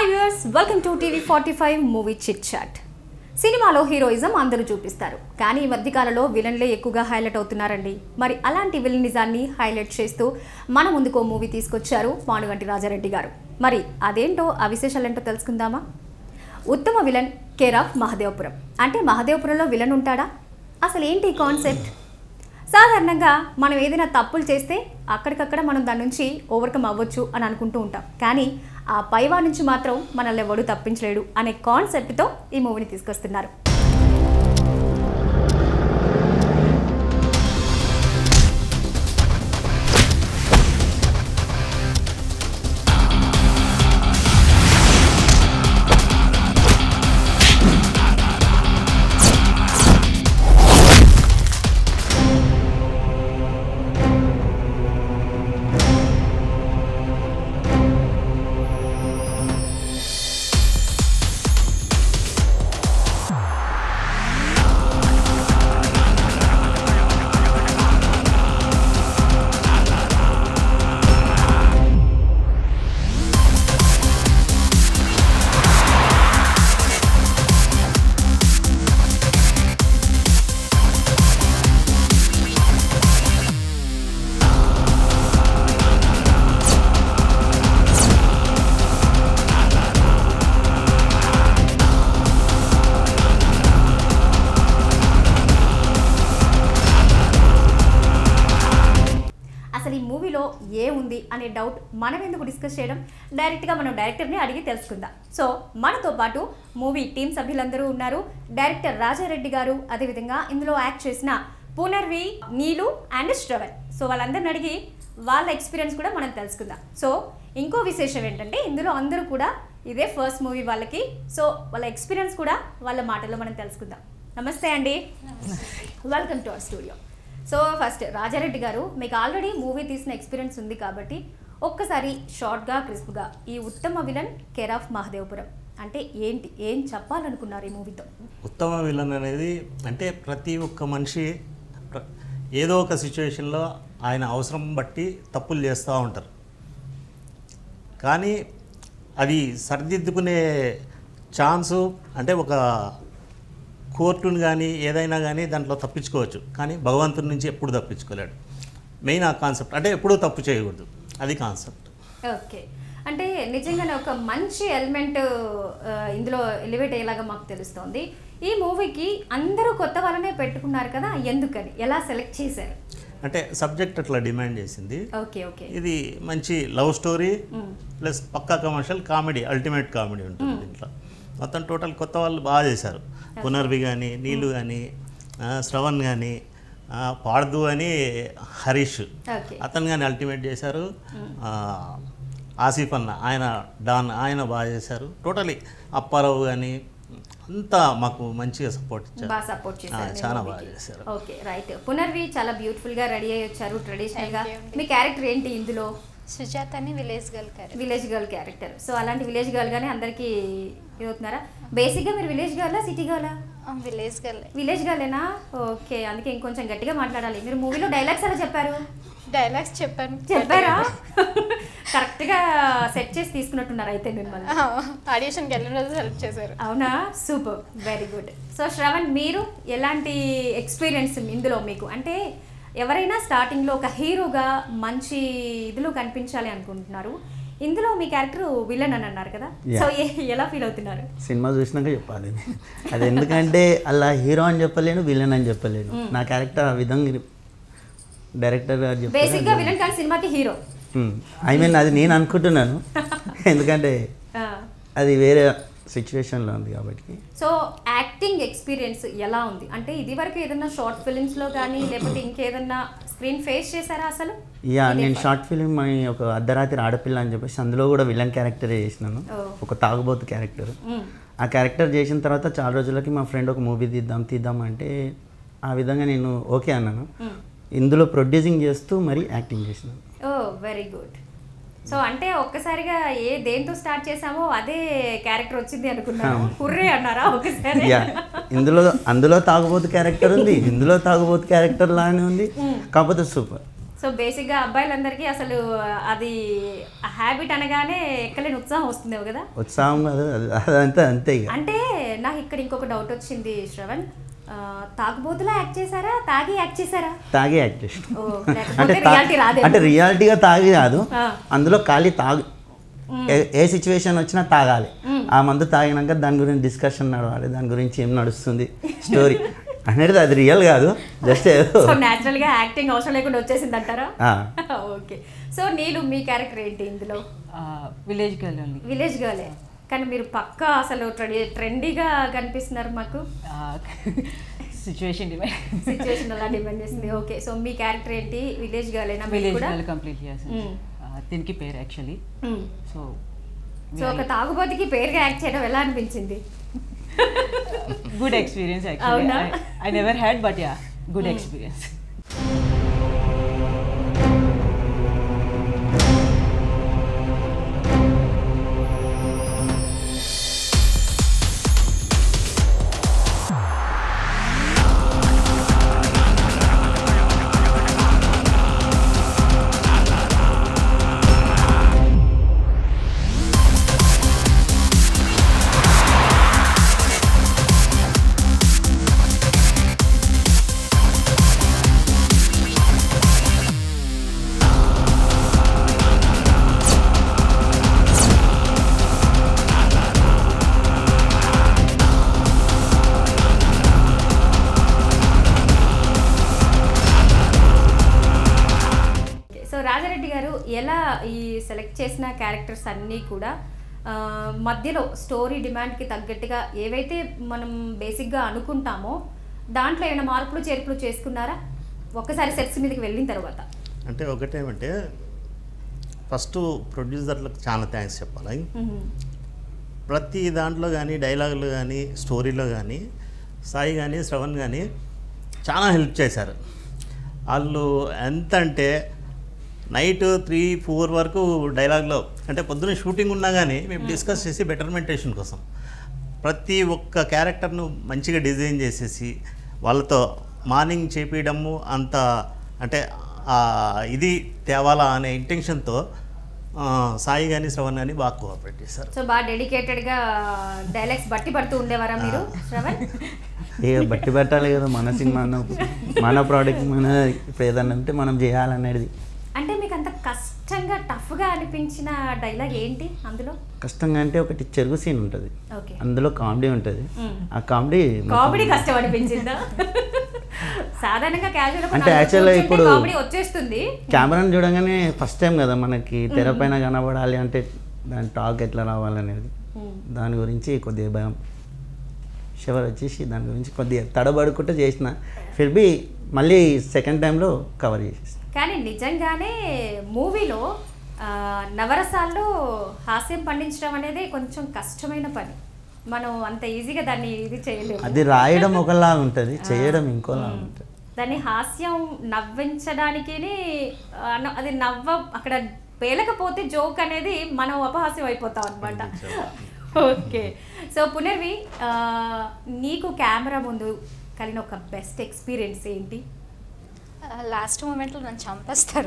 Hi viewers welcome to TV forty five movie chit chat సినిమాలో heroism అందరూ చూపిస్తారు కానీ ఈ మధ్యకాలంలో విలన్లే ఎక్కువగా హైలైట్ అవుతున్నారండి మరి అలాంటి విలనిజాన్ని హైలైట్ చేస్తూ మన ముందుకు ఓ మూవీ తీసుకొచ్చారు పానుగంటి రాజారెడ్డి గారు మరి అదేంటో ఆ విశేషాలేంటో తెలుసుకుందామా ఉత్తమ విలన్ కేర్ ఆఫ్ మహదేవపురం అంటే మహదేవపురంలో విలన్ ఉంటాడా అసలు ఏంటి ఈ కాన్సెప్ట్ సాధారణంగా మనం ఏదైనా తప్పులు చేస్తే అక్కడికక్కడ మనం దాని నుంచి ఓవర్కమ్ అవ్వచ్చు అని అనుకుంటూ ఉంటాం కానీ ఆ పైవా నుంచి మాత్రం మనల్ని ఎవడు తప్పించలేడు అనే కాన్సెప్ట్తో ఈ మూవీని తీసుకొస్తున్నారు అసలు ఈ మూవీలో ఏ ఉంది అనే డౌట్ మనం ఎందుకు డిస్కస్ చేయడం డైరెక్ట్గా మనం డైరెక్టర్ని అడిగి తెలుసుకుందాం సో మనతో పాటు మూవీ టీం సభ్యులందరూ ఉన్నారు డైరెక్టర్ రాజారెడ్డి గారు అదేవిధంగా ఇందులో యాక్ట్ చేసిన పునర్వి నీలు అండ్ శ్రవణ్ సో వాళ్ళందరిని అడిగి వాళ్ళ ఎక్స్పీరియన్స్ కూడా మనం తెలుసుకుందాం సో ఇంకో విశేషం ఏంటంటే ఇందులో అందరూ కూడా ఇదే ఫస్ట్ మూవీ వాళ్ళకి సో వాళ్ళ ఎక్స్పీరియన్స్ కూడా వాళ్ళ మాటల్లో మనం తెలుసుకుందాం నమస్తే అండి welcome to our studio so first Raja Reddy గారు మీకు ఆల్రెడీ మూవీ తీసిన ఎక్స్పీరియన్స్ ఉంది కాబట్టి ఒక్కసారి షార్ట్గా క్రిస్ప్గా ఈ ఉత్తమ విలన్ కేర్ ఆఫ్ మహదేవపురం అంటే ఏంటి ఏం చెప్పాలనుకున్నారు ఈ మూవీతో ఉత్తమ విలన్ అనేది అంటే ప్రతి ఒక్క మనిషి ప్ర- ఏదో ఒక సిచ్యువేషన్లో ఆయన అవసరం బట్టి తప్పులు చేస్తూ ఉంటారు కానీ అవి సరిదిద్దుకునే ఛాన్సు అంటే ఒక కోర్టుని కానీ ఏదైనా కానీ దాంట్లో తప్పించుకోవచ్చు కానీ భగవంతుడి నుంచి ఎప్పుడు తప్పించుకోలేడు మెయిన్ ఆ కాన్సెప్ట్ అంటే ఎప్పుడూ తప్పు చేయకూడదు అది కాన్సెప్ట్ ఓకే అంటే నిజంగానే ఒక మంచి ఎలిమెంట్ ఇందులో ఎలివేట్ అయ్యేలాగా మాకు తెలుస్తోంది ఈ మూవీకి అందరూ కొత్త వాళ్ళనే పెట్టుకున్నారు కదా ఎందుకని ఎలా సెలెక్ట్ చేశారు అంటే సబ్జెక్ట్ అట్లా డిమాండ్ చేసింది ఓకే ఓకే ఇది మంచి లవ్ స్టోరీ మ్మ్. ప్లస్ పక్కా కమర్షియల్ కామెడీ అల్టిమేట్ కామెడీ ఉంటుంది దీంట్లో మొత్తం టోటల్ కొత్త వాళ్ళు బాగా చేశారు పునర్వి కానీ నీళ్ళు కానీ శ్రవణ్ కానీ పాడదు అని హరీష్ ఓకే అతను కానీ అల్టిమేట్ చేశారు ఆ, ఆసిఫ్ అన్న ఆయన డాన్ ఆయన బాగా చేశారు టోటలీ అప్పారావు కానీ అంతా మాకు మంచిగా సపోర్ట్ ఇచ్చారు బాగా సపోర్ట్ ఆ, చేశారు మీ చాలా movie బాగా కి. చేశారు ఓకే రైట్ పునర్వి చాలా బ్యూటిఫుల్ గా రెడీ అయ్యి వచ్చారు ట్రెడిషనల్ గా Thank you అండి. మీ క్యారెక్టర్ ఏంటి ఇందులో సుజాత అని village girl character village girl character so అలాంటి విలేజ్ గర్ల్ గానే అందరికి అవుతున్నారా బేసిక్ గా మీరు విలేజ్ గర్లా సిటీ గర్లా విలేజ్ గర్ల్ విలేజ్ గర్లేనా ఓకే అందుకే ఇంకొంచెం గట్టిగా మాట్లాడాలి మీరు మూవీలో డైలాగ్స్ ఎలా చెప్పారు డైలాగ్స్ చెప్పాను చెప్పారా కరెక్ట్ గా సెట్ చేసి తీసుకున్నట్టున్నారు అయితే మిమ్మల్ని ఆడిషన్కి వెళ్ళిన రోజు హెల్ప్ చేశారు అవునా super very good so Shravan మీరు ఎలాంటి ఎక్స్పీరియన్స్ ఇందులో మీకు అంటే ఎవరైనా స్టార్టింగ్లో ఒక హీరోగా మంచి ఇదిలో కనిపించాలి అనుకుంటున్నారు ఇందులో మీ క్యారెక్టర్ విలన్ అని అన్నారు కదా సో ఏ- ఎలా ఫీల్ అవుతున్నారు సినిమా చూసినాక చెప్పాలి అది ఎందుకంటే అలా హీరో అని చెప్పలేను విలన్ అని చెప్పలేను నా క్యారెక్టర్ ఆ విధంగా డైరెక్టర్ గారు బేసిక్ గా విలన్ కానీ సినిమాకి హీరో ఐ మీన్ అది నేను అనుకుంటున్నాను ఎందుకంటే అది వేరే సిచ్యువేషన్లో ఉంది కాబట్టి సో యాక్టింగ్ ఎక్స్పీరియన్స్ ఎలా ఉంది అంటే ఇది వరకు ఏదైనా షార్ట్ ఫిలిమ్స్ లో కానీ లేకపోతే ఇంకేదన్నా స్క్రీన్ ఫేస్ చేశారా అసలు యా నేను షార్ట్ ఫిలిం అని ఒక అర్ధరాత్రి ఆడపిల్ల అని చెప్పేసి అందులో కూడా విలన్ క్యారెక్టరే చేసినాను Oh. ఒక తాగుబోతు క్యారెక్టర్ మ్మ్. ఆ క్యారెక్టర్ చేసిన తర్వాత చాలా రోజులకి మా ఫ్రెండ్ ఒక మూవీ తీద్దాం తీద్దాం అంటే ఆ విధంగా నేను ఓకే అన్నాను మ్మ్. ఇందులో ప్రొడ్యూసింగ్ చేస్తూ మరి యాక్టింగ్ చేసినాను ఓ వెరీ గుడ్ సో అంటే ఒక్కసారిగా ఏ దేంతో స్టార్ట్ చేసామో అదే క్యారెక్టర్ వచ్చింది అనుకున్నాను హుర్రే అన్నారా ఒకసారి యా ఇందులో అందులో తాగుబోతు క్యారెక్టర్ ఉంది ఇందులో తాగుబోతు క్యారెక్టర్ లానే ఉంది కాకపోతే సూపర్ సో బేసిక్గా అబ్బాయిలందరికీ అసలు అది హ్యాబిట్ అనగానే ఎక్కలేని ఉత్సాహం వస్తుందేమో కదా ఉత్సాహం కాదు అది- అదంతా అంతే ఇక అంటే నాకు ఇక్కడ ఇంకొక డౌట్ వచ్చింది శ్రవణ్ ఆ, తాగుబోతులా యాక్ట్ చేశారా తాగి యాక్ట్ చేశారా తాగే యాక్ట్ చేసిన ఓ, అంటే లేకపోతే తా- రియాలిటీ రాదే అంటే రియాలిటీగా తాగి కాదు ఆ. అందులో ఖాళీ తాగు ఏ- ఏ సిచ్యువేషన్ వచ్చినా తాగాలి ఆ మందు తాగినాక దాని గురించి డిస్కషన్ నడవాలి దాని గురించి ఏం నడుస్తుంది స్టోరీ అనేది అది రియల్ కాదు జస్ట్ సో న్యాచురల్ గా యాక్టింగ్ అవసరం లేకుండా వచ్చేసింది అంటారా ఆ. ఓకే సో నీళ్ళు మీ క్యారెక్టర్ ఏంటి ఇందులో విలేజ్ గర్ల్ ఓన్లీ విలేజ్ గర్లే కానీ మీరు పక్కా అసలు ట్రెండీగా కనిపిస్తున్నారు మాకు సిచ్యువేషన్ డివైడ్ సిచ్యువేషన్ అలా డిపెండ్ చేస్తుంది ఓకే సో మీ క్యారెక్టర్ ఏంటి విలేజ్ గర్లేనా మీరు విలేజ్ కూడా గర్ల్ కంప్లీట్ చేసాను మ్మ్. దీనికి పేరు యాక్చువల్లీ మ్మ్. సో సో ఒక తాగుబోతుకి పేరుగా యాక్ట్ చేయడం ఎలా అనిపించింది గుడ్ ఎక్స్పీరియన్స్ యాక్చువల్లీ అవునా? I never had but yeah good experience so Raja Reddy గారు ఎలా ఈ సెలెక్ట్ చేసిన క్యారెక్టర్స్ అన్నీ కూడా ఆ, మధ్యలో స్టోరీ డిమాండ్కి తగ్గట్టుగా ఏవైతే మనం బేసిక్గా అనుకుంటామో దాంట్లో ఏమైనా మార్పులు చేర్పులు చేసుకున్నారా ఒక్కసారి సెట్స్ మీదకి వెళ్ళిన తర్వాత అంటే ఒకటేమంటే ఫస్ట్ ప్రొడ్యూసర్లకు చాలా థ్యాంక్స్ చెప్పాలి మ్మ్. ప్రతి దాంట్లో కానీ డైలాగులు కానీ స్టోరీలో కానీ సాయి కానీ శ్రవణ్ కానీ చాలా హెల్ప్ చేశారు వాళ్ళు ఎంత అంటే నైట్ త్రీ ఫోర్ వరకు డైలాగ్లో అంటే పొద్దున్న షూటింగ్ ఉన్నా కానీ మేము డిస్కస్ చేసి బెటర్మెంటేషన్ కోసం ప్రతి ఒక్క క్యారెక్టర్ను మంచిగా డిజైన్ చేసేసి వాళ్ళతో మార్నింగ్ చేపించడము అంత అంటే ఆ ఇది తేవాలా అనే ఇంటెన్షన్తో ఆ, సాయి కానీ శ్రవణ్ కానీ బాగా కోఆపరేట్ చేశారు సో బాగా డెడికేటెడ్గా డైలాగ్స్ బట్టి పడుతూ ఉండేవారా మీరు శ్రవణ్ ఇక బట్టి పెట్టాలి కదా మన సినిమా అన్నప్పుడు మన ప్రోడక్ట్ మన ఇప్పుడు ఏదన్నా ఉంటే మనం చేయాలనేది అంటే మీకు అంత కష్టంగా టఫ్గా అనిపించిన డైలాగ్ ఏంటి అందులో కష్టంగా అంటే ఒకటి చెరుగు సీన్ ఉంటుంది ఓకే అందులో కామెడీ ఉంటుంది మ్మ్. ఆ కామెడీ కామెడీ కష్టం అనిపించిందా సాధారణంగా క్యాజువల్ అంటే actually ఇప్పుడు- కామెడీ వచ్చేస్తుంది కెమెరాని చూడగానే ఫస్ట్ టైం కదా మనకి తెర పైన కనబడాలి అంటే దాని టాక్ ఎట్లా రావాలనేది మ్మ్. దాని గురించి కొద్దిగా భయం షవర్ వచ్చేసి దాని గురించి కొద్దిగా తడబడుకుంటూ చేసిన ఫిర్ బి మళ్ళీ సెకండ్ టైంలో కవర్ చేసేసి కానీ నిజంగానే మూవీలో ఆ, నవరసాల్లో హాస్యం పండించడం అనేది కొంచెం కష్టమైన పని మనం అంత ఈజీగా దాన్ని ఇది చేయలేము అది రాయడం ఒకలా ఉంటుంది చేయడం ఇంకోలా ఉంటుంది దాన్ని హాస్యం నవ్వించడానికి అది నవ్వ అక్కడ పేలకపోతే జోక్ అనేది మనం అపహాస్యం అయిపోతాం అనమాట ఓకే సో పునర్వి ఆ, నీకు కెమెరా ముందు కలిగిన ఒక బెస్ట్ ఎక్స్పీరియన్స్ ఏంటి లాస్ట్ మూమెంట్లో నన్ను చంపేస్తారు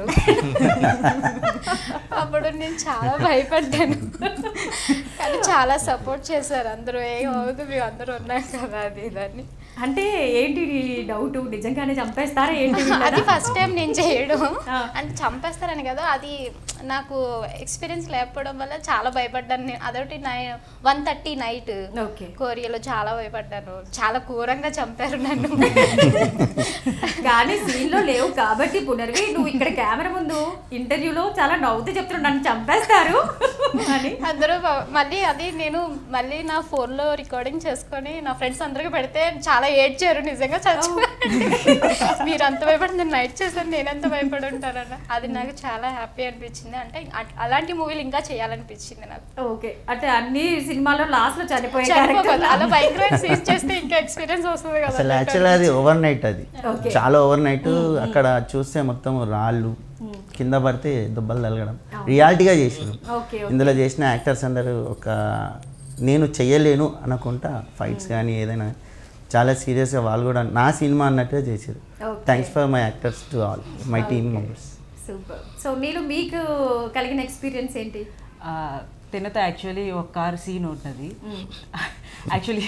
అప్పుడు నేను చాలా భయపడ్డాను కానీ చాలా సపోర్ట్ చేశారు అందరూ ఏం అవుతుంది మేము అందరూ ఉన్నాం కదా అది ఇదని అంటే ఏంటి డౌట్ నిజంగానే చంపేస్తారా ఏంటి అది వీళ్ళని? ఫస్ట్ టైం నేను చేయడం ఆ. అంటే చంపేస్తారని కదా అది నాకు ఎక్స్పీరియన్స్ లేకపోవడం వల్ల చాలా భయపడ్డాను నేను అదొకటి నై వన్ థర్టీ నైట్ ఓకే కోరియాలో చాలా భయపడ్డాను చాలా ఘోరంగా చంపారు నన్ను కానీ సీన్ లో లేవు కాబట్టి పునర్వి నువ్వు ఇక్కడ కెమెరా ముందు ఇంటర్వ్యూలో చాలా నవ్వుతూ చెప్తున్నావు నన్ను చంపేస్తారు అని అందరూ బ- మళ్ళీ అది నేను మళ్ళీ నా ఫోన్లో రికార్డింగ్ చేసుకొని నా ఫ్రెండ్స్ అందరికి పెడితే చాలా ఏడ్చారు నిజంగా చచ్చిపోయారు మీరు అంత భయపడి నేను నైట్ చేశాను నేను ఎంత భయపడి ఉంటారన్న అది నాకు చాలా హ్యాపీ అనిపించింది అంటే అట్- అలాంటి మూవీలు ఇంకా చేయాలనిపించింది నాకు ఓకే అంటే అన్ని సినిమాల్లో లాస్ట్ లో చనిపోయే చనిపోకూడదు. character అలా భయంకరమైన సీన్స్ చేస్తే ఇంకా ఎక్స్పీరియన్స్ వస్తుంది కదా అసలు యాక్చువల్ అది ఓవర్ నైట్ అది Okay. చాలా ఓవర్ నైట్ అక్కడ చూస్తే మొత్తం రాళ్ళు కింద పడితే దుబ్బలు తలగడం రియాలిటీగా చేసినాం ఓకే ఇందులో చేసిన యాక్టర్స్ అందరూ ఒక నేను చెయ్యలేను అనుకుంటా ఫైట్స్ కానీ ఏదైనా చాలా సీరియస్గా వాళ్ళు కూడా నా సినిమా అన్నట్టుగా చేశారు Okay. Thanks for my actors to all my team members super so మీరు మీకు కలిగిన ఎక్స్పీరియన్స్ ఏంటి ఆ, తినతో యాక్చువల్లీ ఒక కార్ సీన్ ఉంటుంది యాక్చువల్లీ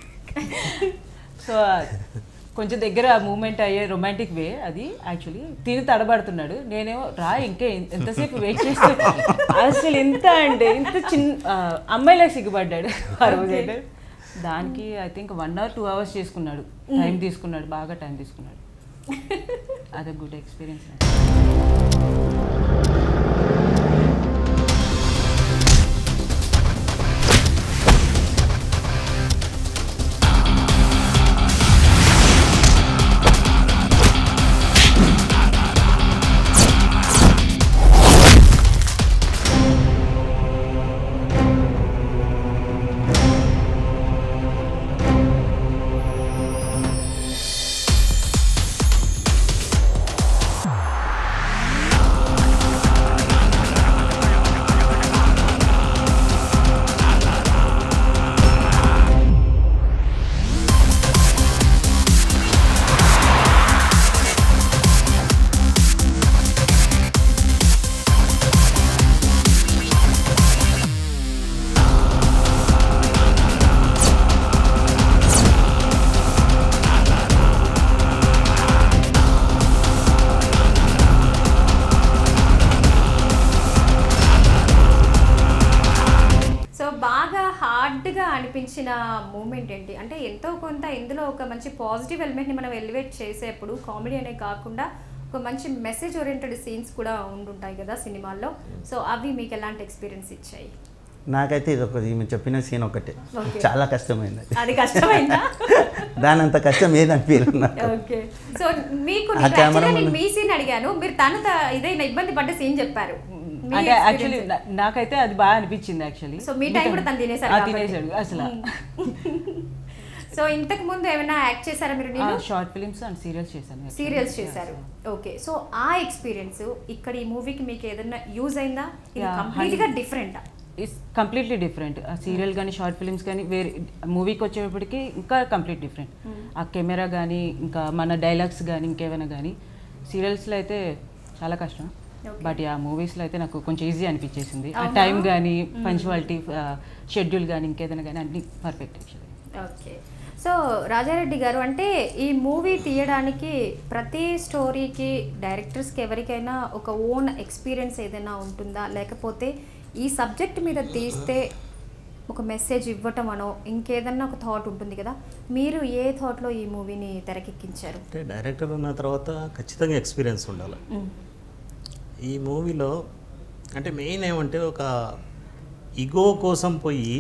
సో కొంచెం దగ్గర మూమెంట్ అయ్యే రొమాంటిక్ వే అది యాక్చువల్లీ తిని తడబడుతున్నాడు నేనేమో రా ఇంకా ఎన్- ఎంతసేపు వెయిట్ చేస్తే అసలు ఎంత అంటే ఇంత చిన్న ఆ, అమ్మాయిలా సిగ్గుపడ్డాడు ఆ రోజైతే దానికి I think one hour two hours చేసుకున్నాడు టైం తీసుకున్నాడు బాగా టైం తీసుకున్నాడు అదే గుడ్ ఎక్స్పీరియన్స్ సో బాగా హార్డ్గా అనిపించిన మూమెంట్ ఏంటి అంటే ఎంతో కొంత ఇందులో ఒక మంచి పాజిటివ్ ఎలిమెంట్ని మనం ఎలివేట్ చేసేప్పుడు కామెడీ అనే కాకుండా ఒక మంచి మెసేజ్ ఓరియంటెడ్ సీన్స్ కూడా ఉండుంటాయి కదా సినిమాల్లో సో అవి మీకు ఎలాంటి ఎక్స్పీరియన్స్ ఇచ్చాయి నాకైతే ఇది ఒకటి ఈమె చెప్పిన సీన్ ఒకటే Okay. చాలా కష్టమైంది అది అది కష్టమైందా దాని అంత కష్టం ఏదనిపించలేదు నాకు ఓకే సో మీకు ఆ నేను camera actually నేను ముందు- మీ సీన్ అడిగాను మీరు తను త- ఇదైనా ఇబ్బంది పడ్డ సీన్ చెప్పారు మీ అంటే యాక్చువల్లీ experience. నాకైతే అది బాగా అనిపించింది యాక్చువల్లీ So, మీ time కూడా తను తినేశారు కాబట్టి. తినేసాడు అసలు సో ఇంతకు ముందు ఏమైనా యాక్ట్ చేశారా మీరు నేను షార్ట్ ఫిలిమ్స్ అండ్ సీరియల్స్ చేశాను actually. సీరియల్స్ చేశారు ఓకే సో ఆ ఎక్స్పీరియన్స్ ఇక్కడ ఈ మూవీకి మీకు ఏదైనా యూజ్ అయిందా ఇది Yeah, కంప్లీట్ గా డిఫరెంట్ ఇట్స్ కంప్లీట్లీ డిఫరెంట్ ఆ సీరియల్ కానీ షార్ట్ ఫిలిమ్స్ కానీ వేరే మూవీకి వచ్చేటప్పటికి ఇంకా కంప్లీట్ డిఫరెంట్ ఆ కెమెరా కానీ ఇంకా మన డైలాగ్స్ కానీ ఇంకేమైనా కానీ సీరియల్స్లో అయితే చాలా కష్టం Okay. బట్ ఆ మూవీస్లో అయితే నాకు కొంచెం ఈజీ అనిపించేసింది ఆ అవునా? టైం కానీ పంచువాలిటీ షెడ్యూల్ కానీ ఇంకేదైనా కానీ అన్ని perfect actually okay so Raja Reddy గారు అంటే ఈ మూవీ తీయడానికి ప్రతి స్టోరీకి డైరెక్టర్స్కి ఎవరికైనా ఒక ఓన్ ఎక్స్పీరియన్స్ ఏదైనా ఉంటుందా లేకపోతే ఈ సబ్జెక్ట్ మీద తీస్తే ఒక మెసేజ్ ఇవ్వటం అనో ఇంకేదన్నా ఒక థాట్ ఉంటుంది కదా మీరు ఏ థాట్లో ఈ మూవీని తెరకెక్కించారు అంటే డైరెక్టర్ ఉన్న తర్వాత ఖచ్చితంగా ఎక్స్పీరియన్స్ ఉండాలి ఈ మూవీలో అంటే మెయిన్ ఏమంటే ఒక ఇగో కోసం పోయి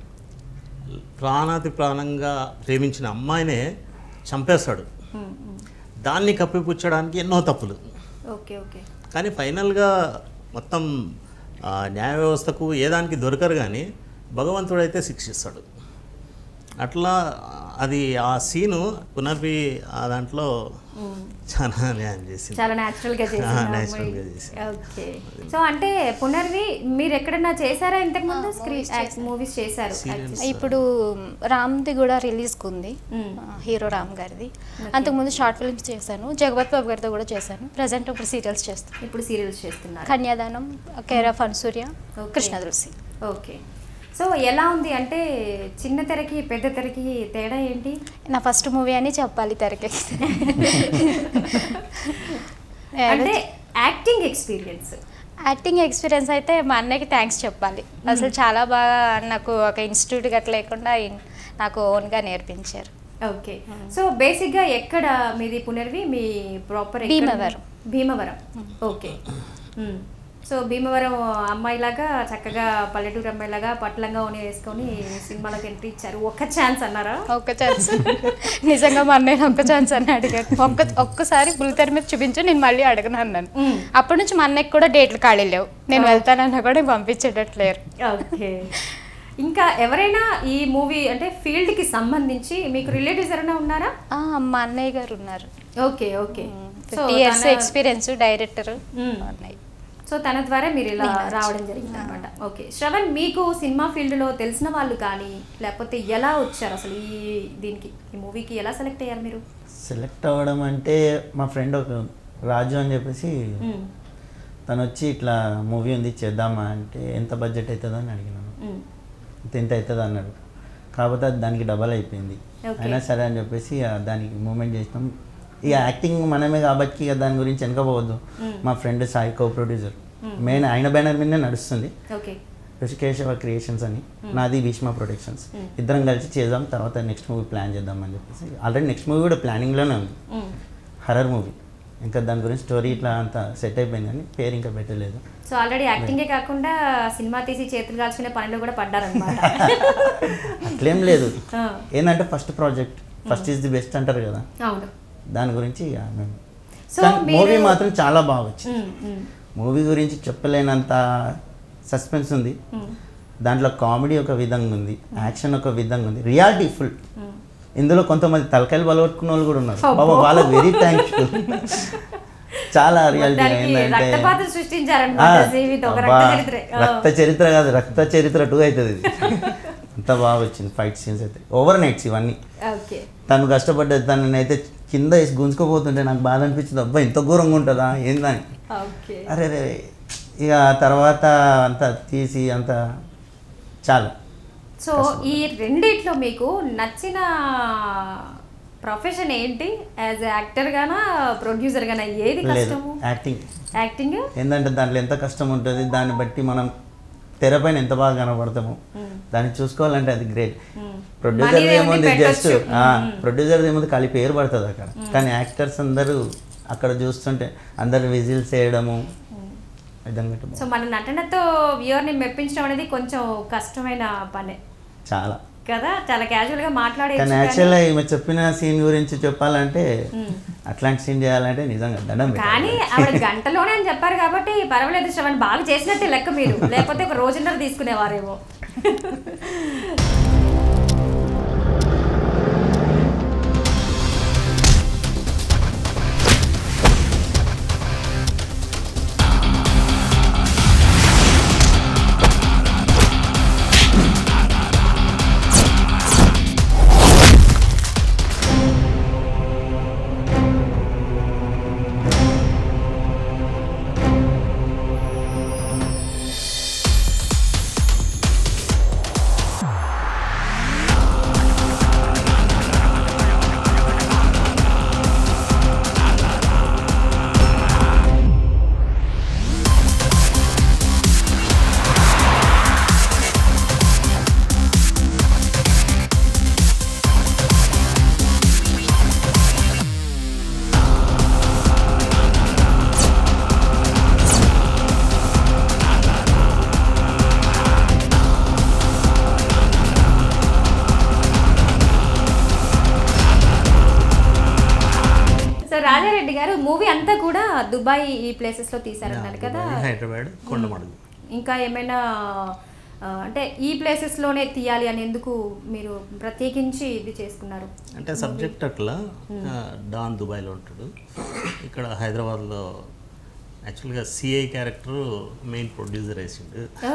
ప్రాణాతి ప్రాణంగా ప్రేమించిన అమ్మాయినే చంపేస్తాడు దాన్ని కప్పిపుచ్చడానికి ఎన్నో తప్పులు ఓకే ఓకే కానీ ఫైనల్గా మొత్తం ఆ, న్యాయ వ్యవస్థకు ఏ దానికి దొరకరు కానీ భగవంతుడైతే శిక్షిస్తాడు అట్లా అది ఆ సీను పునర్వి ఆ దాంట్లో చాలా న్యాయం చేసింది చాలా న్యాచురల్ గా ఆ, natural గా చేసింది చేసింది. ఓకే సో అంటే పునర్వి మీరు ఎక్కడన్నా చేశారా ఇంతకు ముందు స్క్రీన్ మూవీస్ చేశారు Serials. ఇప్పుడు రామ్ది కూడా రిలీజ్కి ఉంది మ్మ్. ఆ, హీరో రామ్ గారిది అంతకుముందు షార్ట్ ఫిల్మ్స్ చేశాను జగపత్ బాబు గారితో కూడా చేశాను ప్రజెంట్ ఇప్పుడు సీరియల్స్ చేస్తాను ఇప్పుడు సీరియల్స్ చేస్తున్నారు Kanyadanam care of Anasuya Okay. Krishna Tulasi okay so ఎలా ఉంది అంటే చిన్న తెరకి పెద్ద తెరకి తేడా ఏంటి నా ఫస్ట్ మూవీ అని చెప్పాలి తెరకి అంటే యాక్టింగ్ ఎక్స్పీరియన్స్ యాక్టింగ్ ఎక్స్పీరియన్స్ అయితే మా అన్నయ్యకి థ్యాంక్స్ చెప్పాలి అసలు చాలా బాగా నాకు ఒక ఇన్స్టిట్యూట్ గట్ల లేకుండా ఇన్- నాకు ఓన్గా నేర్పించారు ఓకే సో బేసిక్గా ఎక్కడ మీది పునర్వి మీ ప్రాపర్ భీమవరం. భీమవరం ఓకే మ్మ్. సో భీమవరం అమ్మాయిలాగా చక్కగా పల్లెటూరు అమ్మాయిలాగా పట్లంగా ఉని వేసుకొని సినిమాలకు ఎంట్రీ ఇచ్చారు ఒక్క ఛాన్స్ అన్నారా ఒక్క ఛాన్స్ నిజంగా మా అన్నయ్య ఒక్క ఛాన్స్ అని అడిగారు ఒక్క ఒక్కసారి బుల్లితెర మీద చూపించు నేను మళ్ళీ అడగను అన్నాను మ్మ్. అప్పటి నుంచి మా అన్నయ్యకి కూడా డేట్లు ఖాళీ లేవు నేను వెళ్తానన్నా కూడా పంపించేటట్లేరు ఓకే ఇంకా ఎవరైనా ఈ మూవీ అంటే ఫీల్డ్కి సంబంధించి మీకు రిలేటివ్స్ ఎవరైనా ఉన్నారా ఆ, మా అన్నయ్య గారు ఉన్నారు okay okay so fifty years తన- ఎక్స్పీరియన్స్ డైరెక్టర్ మ్మ్. అన్నయ్య సో తన ద్వారా మీరు ఇలా నేను వచ్చి- రావడం జరిగింది అనమాట ఓకే శ్రవణ్ మీకు సినిమా ఫీల్డ్లో తెలిసిన వాళ్ళు కానీ లేకపోతే ఎలా వచ్చారు అసలు ఈ దీనికి ఈ మూవీకి ఎలా సెలెక్ట్ అయ్యారు మీరు సెలెక్ట్ అవ్వడం అంటే మా ఫ్రెండ్ ఒక రాజు అని చెప్పేసి మ్మ్. తను వచ్చి ఇట్లా మూవీ ఉంది చేద్దామా అంటే ఎంత బడ్జెట్ అవుతుందో అని అడిగినాను మ్మ్. ఇంత ఎంత అవుతుంది అన్నాడు కాకపోతే అది దానికి డబల్ అయిపోయింది Okay. అయినా సరే అని చెప్పేసి ఆ దానికి మూమెంట్ చేసినాం ఇక యాక్టింగ్ మనమే కాబట్టి ఇక దాని గురించి వెనకపోవద్దు మా friend Sai co producer main ఆయన బ్యానర్ మీదనే నడుస్తుంది ఓకే ఋషికేశవ క్రియేషన్స్ అని నాది భీష్మ ప్రొడక్షన్స్ ఇద్దరం కలిసి చేద్దాం తర్వాత నెక్స్ట్ మూవీ ప్లాన్ చేద్దాం అని చెప్పేసి ఆల్రెడీ నెక్స్ట్ మూవీ కూడా ప్లానింగ్లోనే ఉంది మ్మ్. హర్రర్ మూవీ ఇంకా దాని గురించి స్టోరీ ఇట్లా అంతా సెట్ అయిపోయింది కానీ పేరు ఇంకా పెట్టలేదు సో ఆల్రెడీ యాక్టింగే కాకుండా సినిమా తీసి చేతులు కాల్చుకునే పనిలో కూడా పడ్డారనమాట అట్లేం లేదు ఆ. ఏంటంటే first project first is the best అంటారు కదా అవును దాని గురించి ఇక మేము సో మూవీ మీరు మాత్రం చాలా బాగా వచ్చింది మ్మ్, మ్మ్, మూవీ గురించి చెప్పలేనంత సస్పెన్స్ ఉంది మ్మ్, దాంట్లో కామెడీ ఒక విధంగా ఉంది యాక్షన్ ఒక విధంగా ఉంది రియాలిటీ ఫుల్ మ్మ్. ఇందులో కొంతమంది తలకాయలు బలగొట్టుకున్న వాళ్ళు కూడా ఉన్నారు అబ్బో. బాబా వాళ్ళకి వెరీ థ్యాంక్స్ చాలా రియాలిటీ మొత్తానికి ఏంటంటే రక్తపాతం సృష్టించారనమాట జీవితం ఒక రక్త చరిత్ర రక్త చరిత్ర కాదు రక్త చరిత్ర టూ అవుతుంది ఇది అంత బాగా వచ్చింది ఫైట్ సీన్స్ అయితే ఓవర్ నైట్స్ ఇవన్నీ ఓకే తను కష్టపడ్డది తనని అయితే కింద వేసి గుంజుకోపోతుంటే నాకు బాధ అనిపించింది అబ్బా ఇంత ఘోరంగా ఉంటుందా ఏందని ఓకే అరే రే ఇక తర్వాత అంతా తీసి అంత చాలా సో ఈ రెండిట్లో మీకు నచ్చిన ప్రొఫెషన్ ఏంటి యాజ్ యాక్టర్ గానా ప్రొడ్యూసర్ గానా ఏది లేదు కష్టము యాక్టింగ్ యాక్టింగ్ ఏంటంటే దాంట్లో ఎంత కష్టం ఉంటుంది దాన్ని బట్టి మనం తెరపైన ఎంత బాగా కనబడతాము దాన్ని చూసుకోవాలంటే అది గ్రేట్ ప్రొడ్యూసర్ Money ఏముంది ఏముంది జస్ట్ పెట్టొచ్చు. ప్రొడ్యూసర్ ఏముంది ఖాళీ పేరు పడుతుంది అక్కడ కానీ యాక్టర్స్ అందరూ అక్కడ చూస్తుంటే అందరు విజిల్స్ వేయడము విధంగా సో మన నటనతో వ్యూవర్ని మెప్పించడం అనేది కొంచెం కష్టమైన పనే చాలా కదా చాలా క్యాజువల్ గా మాట్లాడే కానీ యాక్చువల్గా ఈమె చెప్పిన సీన్ గురించి చెప్పాలంటే అట్లాంటి సీన్ చేయాలంటే నిజంగా దండం పెట్టాలి. కానీ ఆవిడ గంటలోనే అని చెప్పారు కాబట్టి పర్వాలేదు శ్రవణ్ బాగా చేసినట్టే లెక్క మీరు లేకపోతే ఒక రోజున్నర తీసుకునేవారేమో సో రాజారెడ్డి గారు మూవీ అంతా కూడా దుబాయ్ ఈ ప్లేసెస్ లో తీశారన్నారు కదా దుబాయ్, హైదరాబాద్ కొండమడుగు ఇంకా ఏమైనా ఆ, అంటే ఈ ప్లేసెస్ లోనే తీయాలి అని ఎందుకు మీరు ప్రత్యేకించి ఇది చేసుకున్నారు అంటే సబ్జెక్ట్ అట్లా ఆ, డాన్ దుబాయ్లో ఉంటాడు ఇక్కడ హైదరాబాద్లో యాక్చువల్గా సిఐ క్యారెక్టర్ మెయిన్ ప్రొడ్యూసర్ వేసిండు ఓ,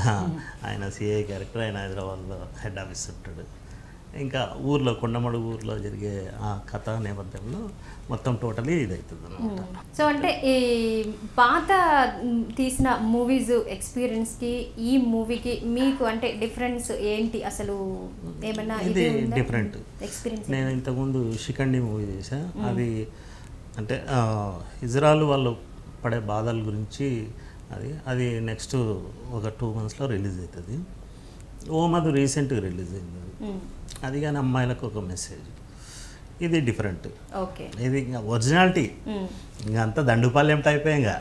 ఆయన సిఐ క్యారెక్టర్ ఆయన హైదరాబాద్లో హెడ్ ఆఫీస్ ఉంటాడు ఇంకా ఊర్లో కొండమడుగు ఊర్లో జరిగే ఆ కథ నేపథ్యంలో మొత్తం టోటలీ ఇది అవుతుంది అనమాట సో అంటే ఈ పాత మ్, తీసిన మూవీస్ ఎక్స్పీరియన్స్ కి ఈ మూవీకి మీకు అంటే డిఫరెన్స్ ఏంటి అసలు ఏమన్నా ఇది డిఫరెంట్ ఎక్స్పీరియన్స్ నేను ఇంతకుముందు షికండి మూవీ చేసా అది అంటే ఆ, ఇజ్రాయల్ వాళ్ళు పడే బాధల గురించి అది అది నెక్స్ట్ ఒక టూ మంత్స్లో రిలీజ్ అవుతుంది ఓం అది రీసెంట్గా రిలీజ్ అయింది అది. అది కానీ అమ్మాయిలకు ఒక మెసేజ్ ఇది డిఫరెంట్ ఓకే ఇది ఇంకా ఒరిజినాలిటీ ఇంకా అంతా దండుపాలెం టైప్ ఇంకా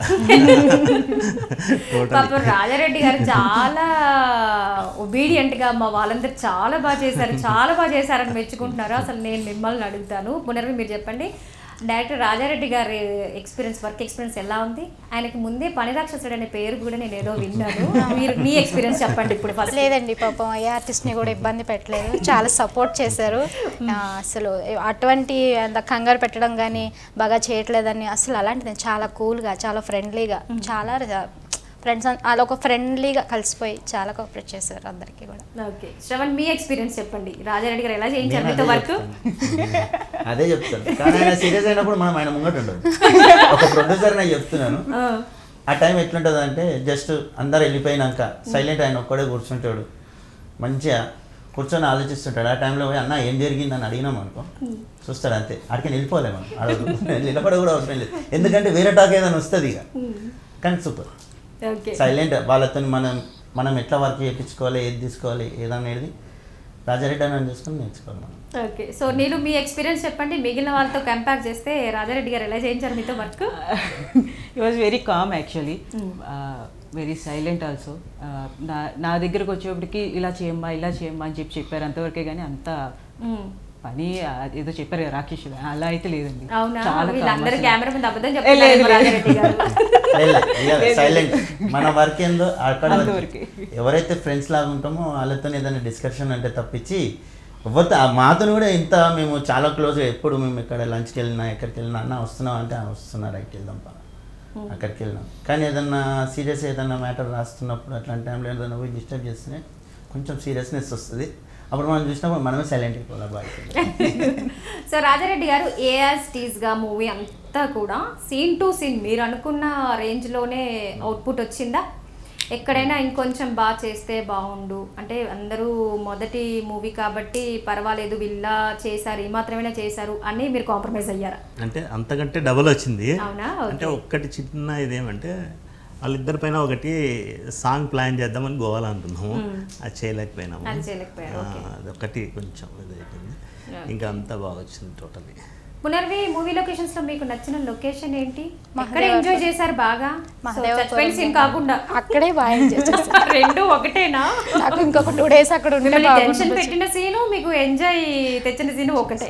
టోటల్ పాపం రాజారెడ్డి గారు చాలా ఒబీడియంట్ గా మా వాళ్ళందరూ చాలా బాగా చేశారు చాలా బాగా చేశారని మెచ్చుకుంటున్నారు అసలు నేను మిమ్మల్ని అడుగుతాను పునర్వి మీరు చెప్పండి డైరెక్టర్ రాజారెడ్డి గారి ఎక్స్పీరియన్స్ వర్క్ ఎక్స్పీరియన్స్ ఎలా ఉంది ఆయనకి ముందే పని రాక్షసుడు అనే పేరు కూడా నేను ఏదో విన్నాను మీరు మీ ఎక్స్పీరియన్స్ చెప్పండి ఇప్పుడు ఫస్ట్ లేదండి పాపం ఏ ఆర్టిస్ట్ని కూడా ఇబ్బంది పెట్టలేదు చాలా సపోర్ట్ చేశారు ఆ, అసలు అటువంటి అంత కంగారు పెట్టడం కానీ బాగా చేయట్లేదని అసలు అలాంటిది చాలా కూల్గా చాలా ఫ్రెండ్లీగా చాలా ఫ్రెండ్స్ అలా ఒక ఫ్రెండ్లీగా కలిసిపోయి చాలా కోఆపరేట్ చేశారు అందరికీ కూడా ఓకే శ్రవణ్ మీ ఎక్స్పీరియన్స్ చెప్పండి రాజారెడ్డి గారు ఎలా చేయించారు నేను మీతో అదే వర్క్ చెప్తాను. అదే చెప్తాను కానీ ఆయన సీరియస్ అయినప్పుడు మనం ఆయన ముంగట ఉండదు ఒక ప్రొడ్యూసర్ నేను చెప్తున్నాను ఆ టైం ఎట్లుంటుంది అంటే జస్ట్ అందరు వెళ్ళిపోయినాక సైలెంట్ ఆయన ఒక్కడే కూర్చుంటాడు మంచిగా కూర్చొని ఆలోచిస్తుంటాడు ఆ టైంలో పోయి అన్న ఏం జరిగిందని అడిగినాం అనుకో చూస్తాడు అంతే అడిగి వెళ్ళిపోలే మనం అడగదు నిలబడ కూడా అవసరం లేదు ఎందుకంటే వేరే టాక్ ఏదైనా వస్తుంది ఇక కానీ సూపర్ ఓకే సైలెంట్ వాళ్ళతో మనం మనం ఎట్లా వర్క్ చేయించుకోవాలి ఏది తీసుకోవాలి ఏదనేది రాజారెడ్డి అని చేసుకొని నేర్చుకోవాలి మనం ఓకే సో నేను మీ ఎక్స్పీరియన్స్ చెప్పండి మిగిలిన వాళ్ళతో కంపేర్ చేస్తే రాజారెడ్డి గారు ఎలా చేయించారు మీతో వర్క్ ఈ was very calm actually very silent also నా నా దగ్గరకు వచ్చేప్పటికి ఇలా చేయమ్మా ఇలా చేయమ్మా అని చెప్పి చెప్పారు అంతవరకే కానీ అంత పని ఆ, ఏదో చెప్పారు కదా రాకేష్ గారు, అలా అయితే లేదండి అవునా చాలా calm వీళ్ళందరూ అసలు. కెమెరా ముందు అబద్ధం ఏ, చెప్తారు లేదు, లేదు. రాజారెడ్డి గారు సైలెంట్ మన వర్క్ ఏందో అక్కడ అంతవరకే. ఎవరైతే ఫ్రెండ్స్ లాగా ఉంటామో వాళ్ళతో ఏదైనా డిస్కషన్ అంటే తప్పించి ఎవరితో ఆ మాతో కూడా ఇంత మేము చాలా క్లోజ్ ఎప్పుడు మేము ఇక్కడ లంచ్కి వెళ్ళినా ఎక్కడికి వెళ్ళినా అన్న వస్తున్నాం అంటే "ఆ, వస్తున్నా రైట్కి వెళ్దాం పా అక్కడికి వెళ్ళినాం కానీ ఏదన్నా సీరియస్ ఏదన్నా మ్యాటర్ రాస్తున్నప్పుడు అట్లాంటి టైంలో ఏదైనా పోయి డిస్టర్బ్ చేస్తేనే కొంచెం సీరియస్నెస్ వస్తుంది అప్పుడు మనం చూసినప్పుడు మనమే సైలెంట్ అయిపోవాలి బాగా సో రాజారెడ్డి గారు ఏఎస్ టీజ్ గా మూవీ అంతా కూడా సీన్ టు సీన్ మీరు అనుకున్న రేంజ్ లోనే అవుట్పుట్ వచ్చిందా ఎక్కడైనా ఇంకొంచెం బాగా చేస్తే బాగుండు అంటే అందరూ మొదటి మూవీ కాబట్టి పర్వాలేదు వీళ్ళ చేశారు ఈ మాత్రమే చేశారు అని మీరు కాంప్రమైజ్ అయ్యారా అంటే అంతకంటే డబుల్ వచ్చింది అవునా? అంటే ఓకే. ఒక్కటి చిన్న ఇదేమంటే వాళ్ళిద్దరి పైన ఒకటి సాంగ్ ప్లాన్ చేద్దామని గోవాలో అనుకున్నాము అది చేయలేకపోయినాము అది చేయలేకపోయారు, ఆ, ఓకే. అదొకటి కొంచెం ఇది అయిపోయింది ఇంకా అంతా బాగా వచ్చింది టోటల్లీ పునర్వి మూవీ లొకేషన్స్ లో మీకు నచ్చిన లొకేషన్ ఏంటి ఎక్కడ మహదేవ్ ఎంజాయ్ చేశారు బాగా మహదేవ్ చచ్చిపోయిన సీన్ కాకుండా అక్కడే బాగా ఎంజాయ్ చేశాను రెండు ఒకటేనా నాకు ఇంకొక టూ డేస్ అక్కడ ఉంటే మిమ్మల్ని టెన్షన్ బాగుంటుంది. పెట్టిన సీను మీకు ఎంజాయ్ తెచ్చిన సీను ఒకటే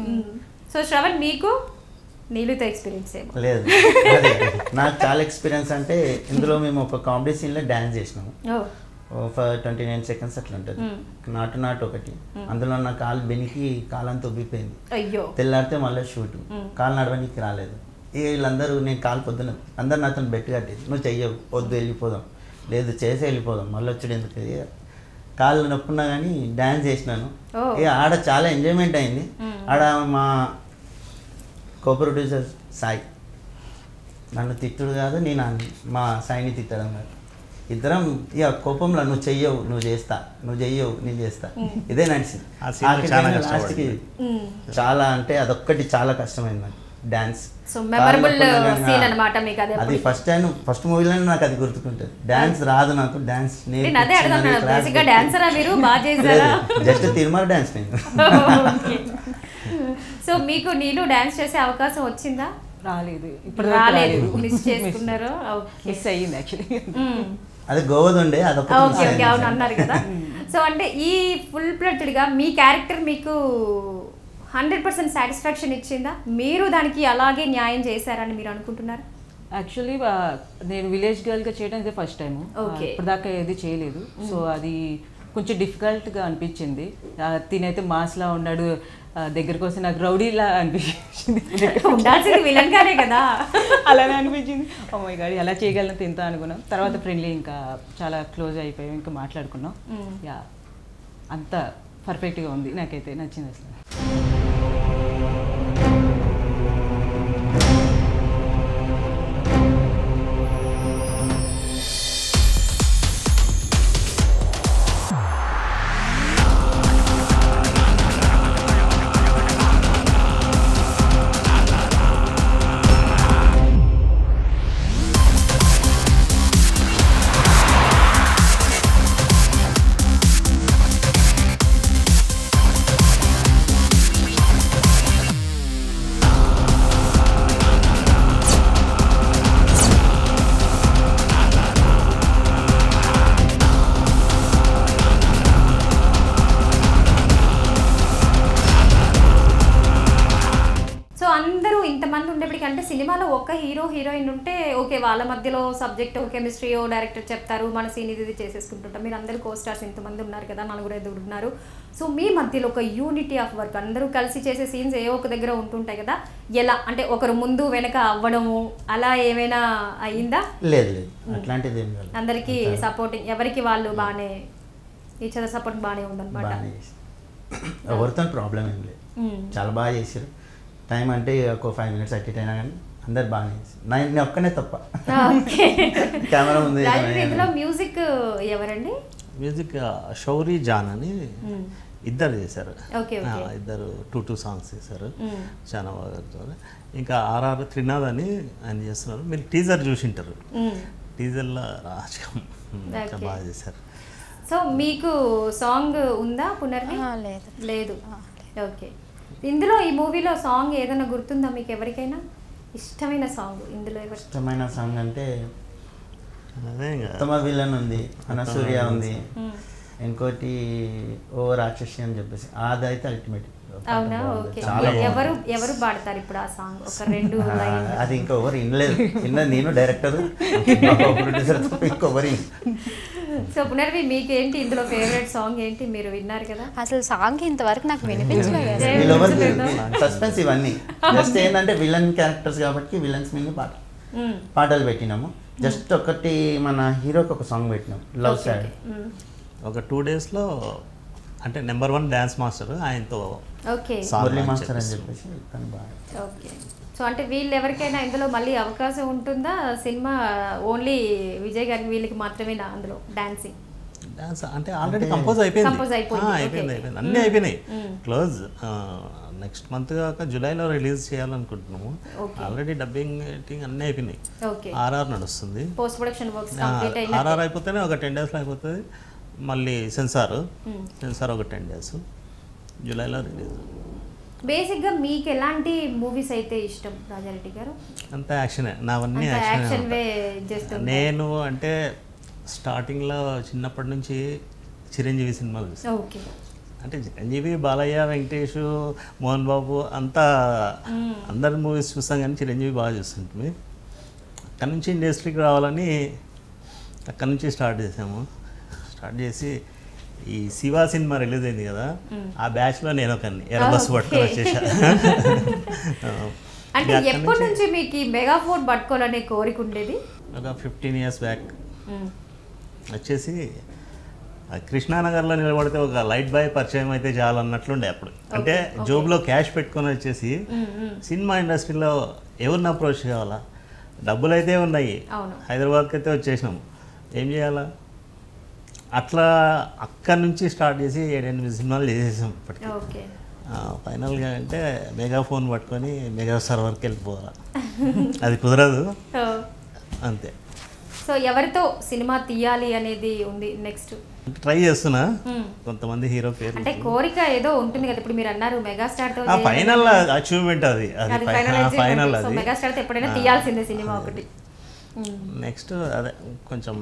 సో శ్రవణ్ మీకు నీళ్ళతో ఎక్స్పీరియన్స్ ఏమో లేదు అదే. నాకు చాలా ఎక్స్పీరియన్స్ అంటే ఇందులో మేము ఒక కామెడీ సీన్లో డ్యాన్స్ చేసినాము ఓ ట్వంటీ నైన్ సెకండ్స్ అట్లా ఉంటుంది నాటు నాటు ఒకటి అందులో నా కాలు బెనికి కాలంతో ఉబ్బిపోయింది అయ్యో తెల్లారితే మళ్ళీ షూట్ కాలు నడవడానికి రాలేదు ఇక వీళ్ళందరూ నేను కాలు పొద్దున అందరు నాతో బెట్ కట్టేది నువ్వు చెయ్యవు వద్దు వెళ్ళిపోదాం లేదు చేసి వెళ్ళిపోదాం మళ్ళీ వచ్చాడు ఎందుకు ఇది? కాళ్ళు నొప్పున్నా కానీ డ్యాన్స్ చేసినాను ఓ. ఇక ఆడ చాలా ఎంజాయ్మెంట్ అయింది ఆడ మా కో ప్రొడ్యూసర్ సాయి నన్ను తిట్టుడు కాదు నేను అన్- మా సాయిని తిట్టడం కాదు ఇద్దరం ఇక కోపంలో నువ్వు చెయ్యవు నువ్వు చేస్తా నువ్వు చెయ్యవు నేను చేస్తా ఇదే నడిచింది ఆ scene లో ఆఖరికి చాలా నేను కష్టపడింది. లాస్ట్కి చాలా అంటే అదొక్కటి చాలా కష్టమైంది నాకు డాన్స్ సో మెమరబుల్ సీన్ అన్నమాట మీకు అదే అది ఫస్ట్ టైం ఫస్ట్ మూవీలోనే నాకు అది గుర్తుకుంటుంది డాన్స్ రాదు నాకు డాన్స్ నేను అదే అడుగుతున్నాను బేసిక్ గా డాన్సరా మీరు బాగా చేశారా జస్ట్ తిరుమల డాన్స్ నేను సో మీకు నీళ్ళు డాన్స్ చేసే అవకాశం వచ్చిందా రాలేదు ఇప్పుడు రాలేదు మిస్ చేసుకున్నారు ఓకే మిస్ అయ్యింది యాక్చువల్లీ అది గోవది ఉండే అదొక ఓకే ఓకే అవును అన్నారు కదా సో అంటే ఈ ఫుల్ గా మీ క్యారెక్టర్ మీకు హండ్రెడ్ పర్సెంట్ సాటిస్ఫాక్షన్ ఇచ్చిందా మీరు దానికి అలాగే న్యాయం చేశారని మీరు అనుకుంటున్నారు యాక్చువల్లీ నేను విలేజ్ గర్ల్గా చేయడం ఇదే ఫస్ట్ టైం Okay. ఇప్పటిదాకా ఏది చేయలేదు సో అది కొంచెం డిఫికల్ట్గా అనిపించింది ఆ, తినైతే మాస్లా ఉన్నాడు ఆ, దగ్గరకు వస్తే నాకు రౌడీలా అనిపించింది ఉండాల్సింది విలన్ గానే కదా అలానే అనిపించింది మై గాడి ఎలా చేయగలను తింటా అనుకున్నాం తర్వాత ఫ్రెండ్లీ ఇంకా చాలా క్లోజ్ అయిపోయాం ఇంకా మాట్లాడుకున్నాం యా అంత పర్ఫెక్ట్గా ఉంది నాకైతే నచ్చింది అసలు సో అందరూ ఇంతమంది ఉండేప్పటికీ అంటే సినిమాలో ఒక హీరో హీరోయిన్ ఉంటే ఓకే వాళ్ళ మధ్యలో సబ్జెక్ట్ కెమిస్ట్రీయో డైరెక్టర్ చెప్తారు మన సీన్ ఇది ఇది చేసేసుకుంటుంటాం మీరు అందరూ కో స్టార్స్ ఇంతమంది ఉన్నారు కదా నలుగురు ఐదుగురు ఉన్నారు సో మీ మధ్యలో ఒక యూనిటీ ఆఫ్ వర్క్ అందరూ కలిసి చేసే సీన్స్ ఏ ఒక దగ్గర ఉంటుంటాయి కదా ఎలా అంటే ఒకరు ముందు వెనక అవ్వడము అలా ఏమైనా అయిందా లేదు లేదు అట్లాంటిది ఏం కాదు అందరికీ సపోర్టింగ్ ఎవరికి వాళ్ళు బాగానే ఈచ్ అదర్ సపోర్ట్ బాగానే ఉందన్నమాట బాగానే చేసి ఎవరితో ప్రాబ్లం ఏం లేదు మ్మ్. చాలా బాగా చేశారు టైం అంటే ఒక ఫైవ్ మినిట్స్ అట్టి అయినా కానీ అందరు బాగానే చేశారు. నా నేను ఒక్కనే తప్ప ఓకే కెమెరా ముందు రాజేంద్ర ఇందులో మ్యూజిక్ ఎవరండి మ్యూజిక్ ఆ, షౌరీ జాన్ అని మ్మ్. ఇద్దరు చేశారు ఓకే, ఆ, ఓకే. ఇద్దరు టూ టూ సాంగ్స్ చేశారు మ్మ్. చాలా బాగా చేశారు. ఇంకా ఆర్ఆర్ త్రినాథ్ అని ఆయన చేస్తున్నారు మీరు టీజర్ చూసింటారు మ్మ్. టీజర్లో రాజకం చాలా ఓకే. బాగా చేశారు సో మీకు సాంగ్ ఉందా పునర్వి ఆ, లేదు. లేదు ఓకే ఇందులో ఈ మూవీలో సాంగ్ ఏదైనా గుర్తుందా మీకు ఎవరికైనా ఇష్టమైన సాంగ్ ఇందులో ఎవరు ఇష్టమైన సాంగ్ అంటే అదే ఇంకా ఉత్తమ విలన్ ఉంది అనసూర్య ఉంది మ్మ్. ఇంకోటి ఓ రాక్షసి అని చెప్పేసి అదైతే అల్టిమేట్ అవునా ఓకే చాలా బాగుంది. ఎవరు ఎవరు పాడతారు ఇప్పుడు ఆ సాంగ్ ఒక రెండు ఆ, లైన్ అది ఇంకొకరు వినలేదు విన్నది నేను డైరెక్టర్ ప్రొడ్యూసర్ ఇంకొకరు సో పునర్వి మీకేంటి ఇందులో ఫేవరెట్ సాంగ్ ఏంటి మీరు విన్నారు కదా అసలు సాంగ్ ఇంతవరకు నాకు వినిపించలేదు ఏం వీళ్ళెవరు గుర్తులేదా? సస్పెన్స్ ఇవన్నీ జస్ట్ ఏంటంటే విలన్ క్యారెక్టర్స్ కాబట్టి విలన్స్ మీద పాట మ్మ్. పాటలు పెట్టినాము జస్ట్ ఒకటి మన హీరోకి ఒక సాంగ్ పెట్టినాం లవ్ ఓకే, సాడ్ ఓకే. మ్మ్. ఒక టూ డేస్లో అంటే నెంబర్ వన్ డ్యాన్స్ మాస్టర్ ఆయనతో okay Song Murali launch master అని చేపిస్తాం. చెప్పేసి తను బాగా ఓకే సో అంటే వీళ్ళు ఎవరికైనా ఇందులో మళ్ళీ అవకాశం ఉంటుందా సినిమా ఓన్లీ విజయ్ గారి వీళ్ళకి మాత్రమేనా అందులో డాన్సింగ్ డాన్స్ అంటే ఆల్రెడీ అంటే కంపోజ్ అయిపోయింది Compose అయిపోయింది, ఆ, okay. అయిపోయింది అయిపోయింది అన్నీ అయిపోయినాయి మ్మ్. క్లోజ్ నెక్స్ట్ మంత్ కాక జూలైలో రిలీజ్ చేయాలనుకుంటున్నాము Okay. ఆల్రెడీ డబ్బింగ్ ఎడిటింగ్ అన్నీ అయిపోయినాయి ఓకే ఆర్ఆర్ నడుస్తుంది post production works complete RR అయినా అయిపోతేనే ఒక టెన్ డేస్లో అయిపోతుంది మళ్ళీ సెన్సార్ సెన్సార్ ఒక టెన్ డేస్ జూలైలో రిలీజ్ బేసిక్గా మీకు ఎలాంటి మూవీస్ అయితే ఇష్టం రాజారెడ్డి గారు అంతా యాక్షనే నావన్నీ అంత యాక్షన్ యాక్షన్ వే చేస్తుంటారు నేను అంటే స్టార్టింగ్లో చిన్నప్పటి నుంచి చిరంజీవి సినిమాలు చూసాను ఓకే అంటే చిరంజీవి బాలయ్య వెంకటేష్ మోహన్ బాబు అంతా అందరి మూవీస్ చూస్తాం కానీ చిరంజీవి బాగా చూస్తుంటుంది అక్కడ నుంచి ఇండస్ట్రీకి రావాలని అక్కడ నుంచి స్టార్ట్ చేసాము స్టార్ట్ చేసి ఈ శివ సినిమా రిలీజ్ అయింది కదా ఆ బ్యాచ్లో నేను ఒకరిని ఎర్ర బస్సు పట్టుకొని Okay. వచ్చేసా అంటే ఇక అక్కడి ఎప్పటి నుంచి నుంచి మీకు ఈ మెగాఫోన్ పట్టుకోవాలనే కోరిక ఉండేది ఒక ఫిఫ్టీన్ ఇయర్స్ బ్యాక్ మ్మ్. వచ్చేసి ఆ కృష్ణానగర్లో నిలబడితే ఒక లైట్ బాయ్ పరిచయం అయితే చాలు అన్నట్లుండే అప్పుడు అంటే okay. జోబులో క్యాష్ పెట్టుకొని వచ్చేసి మ్మ్, మ్మ్. సినిమా ఇండస్ట్రీలో ఎవరిని అప్రోచ్ కావాలా డబ్బులు అయితే ఉన్నాయి అవును. హైదరాబాద్కి అయితే వచ్చేసినాము ఏం చేయాలా అట్లా అక్కడి నుంచి స్టార్ట్ చేసి ఏడెనిమిది సినిమాలు చేసేసాం ఇప్పటికి ఓకే ఫైనల్గా అంటే మెగా ఫోన్ పట్టుకొని మెగా సర్వర్కి వెళ్ళిపోవాలా అది కుదరదు సో అంతే సో ఎవరితో సినిమా తీయాలి అనేది ఉంది నెక్స్ట్ ట్రై చేస్తున్నా మ్మ్. కొంతమంది హీరో పేరు అంటే కోరిక ఏదో ఉంటుంది కదా ఇప్పుడు మీరు అన్నారు మెగాస్టార్ తో ఆ ఫైనల్ అచీవ్మెంట్ అది అది అది ఫైనల్ ఫైనల్ సో అది మెగాస్టార్ తో ఎప్పుడైనా ఆ. తీయాల్సిందే సినిమా ఒకటి మ్మ్. నెక్స్ట్ అదే కొంచెం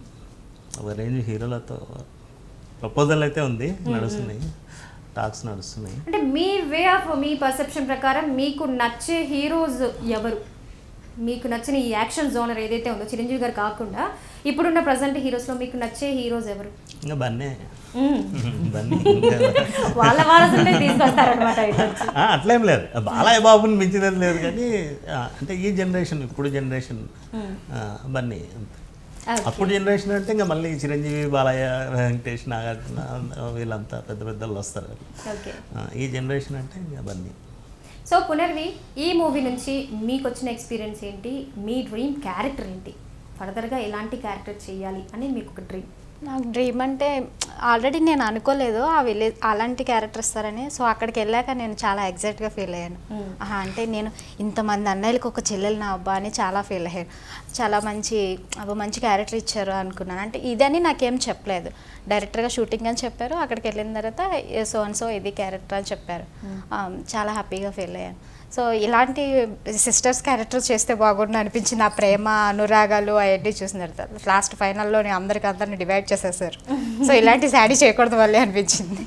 ఒక రేంజ్ హీరోలతో ప్రపోజల్ అయితే ఉంది నడుస్తున్నాయి టాక్స్ నడుస్తున్నాయి అంటే మీ వే ఆఫ్ మీ పర్సెప్షన్ ప్రకారం మీకు నచ్చే హీరోస్ ఎవరు మీకు నచ్చిన ఈ యాక్షన్ జోనర్ ఏదైతే ఉందో చిరంజీవి గారు కాకుండా ఇప్పుడున్న ప్రజెంట్ హీరోస్లో మీకు నచ్చే హీరోస్ ఎవరు ఇంకా బన్నే మ్మ్. బన్నీ ఇంకా వాళ్ళ వారసులే తీసుకొస్తారనమాట ఇటు వచ్చి. ఆ, అట్లేం లేదు బాలయ్య బాబుని మించినది లేదు కానీ ఆ, అంటే ఈ జనరేషన్ ఇప్పుడు జనరేషన్ బన్నీ అంతే Okay. అప్పుడు జనరేషన్ అంటే ఇంకా మళ్ళీ చిరంజీవి బాలయ్య వెంకటేష్ నాగార్జున వీళ్ళంతా పెద్ద పెద్ద వాళ్ళు వస్తారు ఓకే ఆ, ఈ జనరేషన్ అంటే ఇంకా బన్నీ సో పునర్వి ఈ మూవీ నుంచి మీకు వచ్చిన ఎక్స్పీరియన్స్ ఏంటి మీ డ్రీమ్ క్యారెక్టర్ ఏంటి ఫర్దర్గా ఎలాంటి క్యారెక్టర్ చేయాలి అని మీకు ఒక డ్రీమ్ నాకు డ్రీమ్ అంటే ఆల్రెడీ నేను అనుకోలేదు ఆ విలేజ్ అలాంటి క్యారెక్టర్ ఇస్తారని సో అక్కడికి వెళ్ళాక నేను చాలా ఎగ్జైట్గా ఫీల్ అయ్యాను Hmm. ఆహా, అంటే నేను ఇంతమంది అన్నయ్యలకు ఒక చెల్లెలు నా అబ్బా అని చాలా ఫీల్ అయ్యాను చాలా మంచి అబ్బా మంచి క్యారెక్టర్ ఇచ్చారు అనుకున్నాను అంటే ఇదని నాకేం చెప్పలేదు డైరెక్టర్గా షూటింగ్ అని చెప్పారు అక్కడికి వెళ్ళిన తర్వాత సో అండ్ సో ఇది క్యారెక్టర్ అని చెప్పారు ఆ, చాలా హ్యాపీగా ఫీల్ అయ్యాను సో ఇలాంటి సిస్టర్స్ క్యారెక్టర్ చేస్తే బాగుండు అనిపించింది ఆ ప్రేమ అనురాగాలు అవన్నీ చూసిన తర్వాత లాస్ట్ ఫైనల్లో అందరికి అందరిని డివైడ్ చేసేసారు సో ఇలాంటి శాడీ చేయకూడదు మళ్ళీ అనిపించింది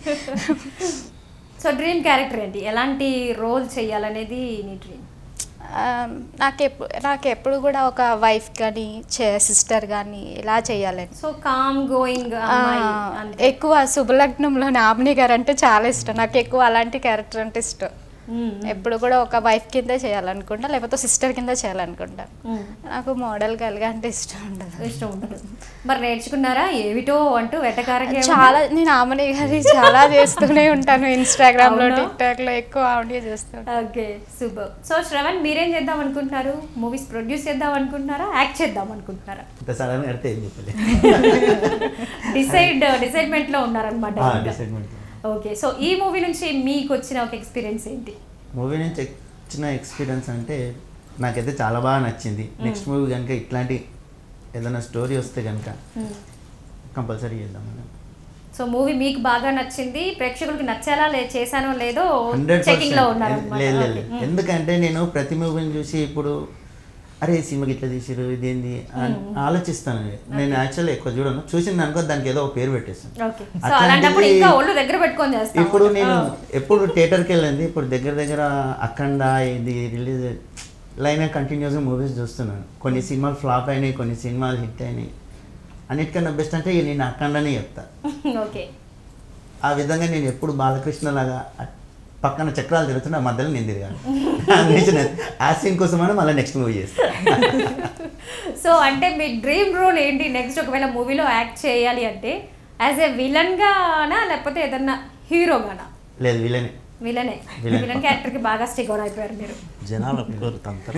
సో డ్రీమ్ క్యారెక్టర్ ఏంటి ఎలాంటి రోల్ చేయాలనేది నీ డ్రీమ్ నాకు ఎప్పుడు నాకు ఎప్పుడు కూడా ఒక వైఫ్ కానీ సిస్టర్ కానీ ఇలా చేయాలని సో కామ్ గోయింగ్ ఆ, ఎక్కువ శుభలగ్నంలో నామిని గారు అంటే చాలా ఇష్టం నాకు ఎక్కువ అలాంటి క్యారెక్టర్ అంటే ఇష్టం ఎప్పుడు కూడా ఒక వైఫ్ కింద చేయాలనుకుంటా లేకపోతే సిస్టర్ కింద చేయాలనుకుంటా నాకు మోడల్ గల్గా అంటే ఇష్టం ఉండదు ఇష్టం ఉండదు మరి నేర్చుకున్నారా ఏమిటో అంటూ వెటకారంగా చాలా నేను ఆమెని గారి చాలా చేస్తూనే ఉంటాను ఇన్స్టాగ్రామ్ లో అవునా? టిక్ టాక్ లో ఎక్కువ ఆవిడే చేస్తాను ఓకే సూపర్ సో శ్రవణ్ మీరేం చేద్దాం అనుకుంటున్నారు మూవీస్ ప్రొడ్యూస్ చేద్దాం అనుకుంటున్నారా యాక్ట్ చేద్దాం అనుకుంటున్నారా ఇంత సడన్ అడితే ఏం చెప్పలేదు డిసైడ్ డిసైడ్మెంట్ లో ఉన్నారనమాట ఆ, disagreement. ఓకే సో ఈ మూవీ నుంచి మీకు వచ్చిన ఒక ఎక్స్పీరియన్స్ ఏంటి మూవీ నుంచి వచ్చిన ఎక్స్పీరియన్స్ అంటే నాకైతే చాలా బాగా నచ్చింది నెక్స్ట్ మూవీ కనుక ఇట్లాంటి ఏదైనా స్టోరీ వస్తే కనుక కంపల్సరీ చేద్దాం మనం సో మూవీ మీకు బాగా నచ్చింది ప్రేక్షకులకు నచ్చేలా లే చేశానో లేదో హండ్రెడ్ చెకింగ్ లో లేదు ఉన్నారనమాట లేదు లేదు. ఎందుకంటే నేను ప్రతి మూవీని చూసి ఇప్పుడు అరే ఈ సినిమాకి ఇట్లా తీసిరు ఇదేంది అని ఆలోచిస్తాను నేను యాక్చువల్లీ ఎక్కువ చూడను చూసింది అనుకో దానికి ఏదో ఒక పేరు పెట్టేస్తాను ఓకే సో అట్లాంటిది- అలాంటప్పుడు ఇంకా ఒళ్ళు దగ్గర పెట్టుకొని చేస్తాం ఇప్పుడు నేను ఎప్పుడు థియేటర్కి వెళ్ళింది ఇప్పుడు దగ్గర దగ్గర అఖండ ఇది రిలీజ్ లైన్ కంటిన్యూస్గా మూవీస్ చూస్తున్నాను కొన్ని సినిమాలు ఫ్లాప్ అయినాయి కొన్ని సినిమాలు హిట్ అయినాయి అన్నిటికన్నా బెస్ట్ అంటే ఇక నేను అఖండనే చెప్తా ఓకే ఆ విధంగా నేను ఎప్పుడు బాలకృష్ణ లాగా అ- పక్కన చక్రాలు తిరుగుతున్నా మధ్యలో నేను తిరిగాను అందుకే ఆ సీన్ కోసమైనా మళ్ళీ నెక్స్ట్ మూవీ చేస్తాను సో అంటే మీ డ్రీమ్ రోల్ ఏంటి నెక్స్ట్ ఒకవేళ మూవీలో యాక్ట్ చేయాలి అంటే యాజ్ ఏ విలన్ గానా లేకపోతే ఏదన్నా హీరోగానా లేదు వీళ్ళని విలనే Villain. విలన్ క్యారెక్టర్ కి బాగా స్టిక్ అవుట్ అయిపోయారు మీరు జనాలు ఒప్పుకోరు తంతరం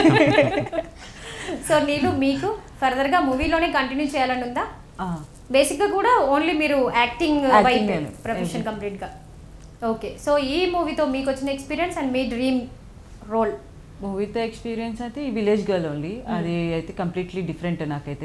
సో నీళ్ళు మీకు ఫర్దర్ గా మూవీలోనే కంటిన్యూ చేయాలని ఉందా ఆ, బేసిక్ గా కూడా ఓన్లీ మీరు యాక్టింగ్ Acting వైపు నేను. ప్రొఫెషన్ కంప్లీట్ గా ఓకే సో ఈ మూవీతో మీకు వచ్చిన ఎక్స్పీరియన్స్ అండ్ మీ డ్రీమ్ రోల్ మూవీతో ఎక్స్పీరియన్స్ అయితే ఈ విలేజ్ గర్ల్ ఓన్లీ అది అయితే కంప్లీట్లీ డిఫరెంట్ నాకైతే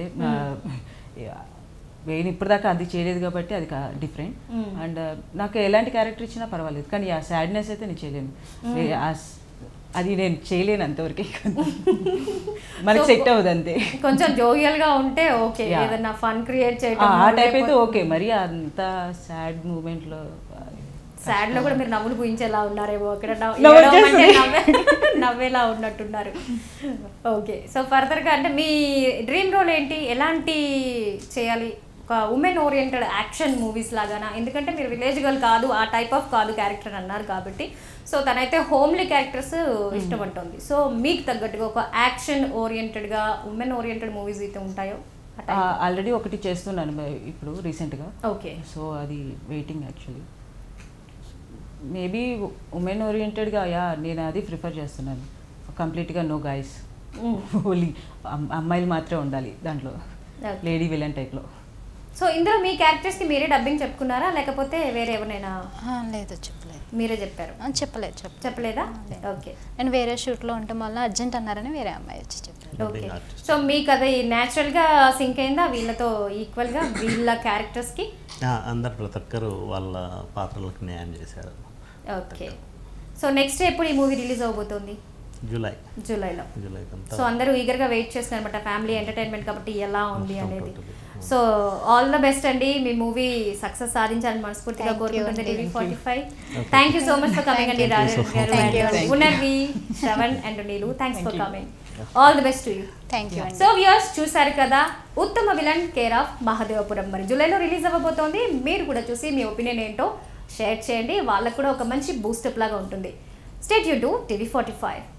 నేను ఇప్పటిదాకా అది చేయలేదు కాబట్టి అది డిఫరెంట్ అండ్ నాకు ఎలాంటి క్యారెక్టర్ ఇచ్చినా పర్వాలేదు కానీ ఆ సాడ్నెస్ అయితే నేను చేయలేను ఏ- ఆ s- అది నేను చేయలేను అంతవరకు మనకి So, సెట్ అవ్వదు అంతే కొంచెం జోవియల్ గా ఉంటే ఓకే Yeah. ఏదన్నా ఫన్ క్రియేట్ ఆ చేయడం టైప్ అయితే ఓకే మరి అంత సాడ్ మూమెంట్లో సాడ్ లో కూడా మీరు నవ్వులు పూయించేలా ఉన్నారేమో అక్కడ నవ్వు- నవ్వు ఏడవమంటే వచ్చేస్తుంది. నవ్వే- నవ్వేలా ఉన్నట్టున్నారు ఓకే సో ఫర్దర్ గా అంటే మీ డ్రీమ్ రోల్ ఏంటి ఎలాంటి చేయాలి ఒక ఉమెన్ ఓరియంటెడ్ యాక్షన్ మూవీస్ లాగానా ఎందుకంటే మీరు విలేజ్ గర్ల్ కాదు ఆ టైప్ ఆఫ్ కాదు క్యారెక్టర్ అన్నారు కాబట్టి సో తనైతే హోమ్లీ క్యారెక్టర్స్ ఇష్టపడుతుంది సో మీకు తగ్గట్టుగా ఒక యాక్షన్ ఓరియంటెడ్ గా ఉమెన్ ఓరియంటెడ్ మూవీస్ అయితే ఉంటాయో ఆ type. ఆల్రెడీ ఒకటి చేస్తున్నాను బ- ఇప్పుడు రీసెంట్గా ఓకే సో అది వెయిటింగ్ యాక్చువల్లీ మేబీ ఉమెన్ ఓరియంటెడ్గా యా నేను అది ప్రిఫర్ చేస్తున్నాను కంప్లీట్గా నో గాయస్ ఓన్లీ అమ్మాయిలు మాత్రమే ఉండాలి దాంట్లో Okay. లేడీ విలన్ టైప్లో సో ఇందులో మీ క్యారెక్టర్స్ కి మీరే డబ్బింగ్ చెప్పుకున్నారా లేకపోతే వేరే ఎవరైనా ఆ, లేదు చెప్పలేదు మీరే చెప్పారు ఆ, చెప్పలేదు చెప్పలేదు చెప్పలేదా ఓకే నేను వేరే షూట్లో ఉండటం వల్ల అర్జెంట్ అన్నారని వేరే అమ్మాయి వచ్చి చెప్పారు ఓకే Dubbing artist. సో మీకు అది natural గా సింక్ అయిందా వీళ్ళతో ఈక్వల్ గా వీళ్ళ క్యారెక్టర్స్ కి ఆ, అందరు ప్రతి ఒక్కరు వాళ్ళ పాత్రలకు న్యాయం చేశారు ఓకే సో నెక్స్ట్ ఎప్పుడు ఈ మూవీ రిలీజ్ అవబోతోంది జూలై జూలైలో జూలై సో అందరూ ఈగర్ గా వెయిట్ చేస్తున్నారు అనమాట ఫ్యామిలీ ఎంటర్టైన్మెంట్ కాబట్టి ఎలా ఉంది మొత్తం అనేది totally. So all the best అండి మీ మూవీ సక్సెస్ సాధించాలని మనస్ఫూర్తిగా Thank you కోరుకుంటుంది అండి. TV forty five thank you so much for coming అండి Thank Raju you. Thank you. గారు ఉన్నవి Shravan and Neelu thanks for coming all the best to you thank you అండి సో వ్యూయర్స్ చూసారు కదా ఉత్తమ విలన్ కేర్ ఆఫ్ మహాదేవపురం మరి జూలైలో రిలీజ్ అవ్వబోతోంది మీరు కూడా చూసి మీ ఒపీనియన్ ఏంటో షేర్ చేయండి వాళ్ళకు కూడా ఒక మంచి బూస్టప్ లాగా ఉంటుంది state you to TV forty five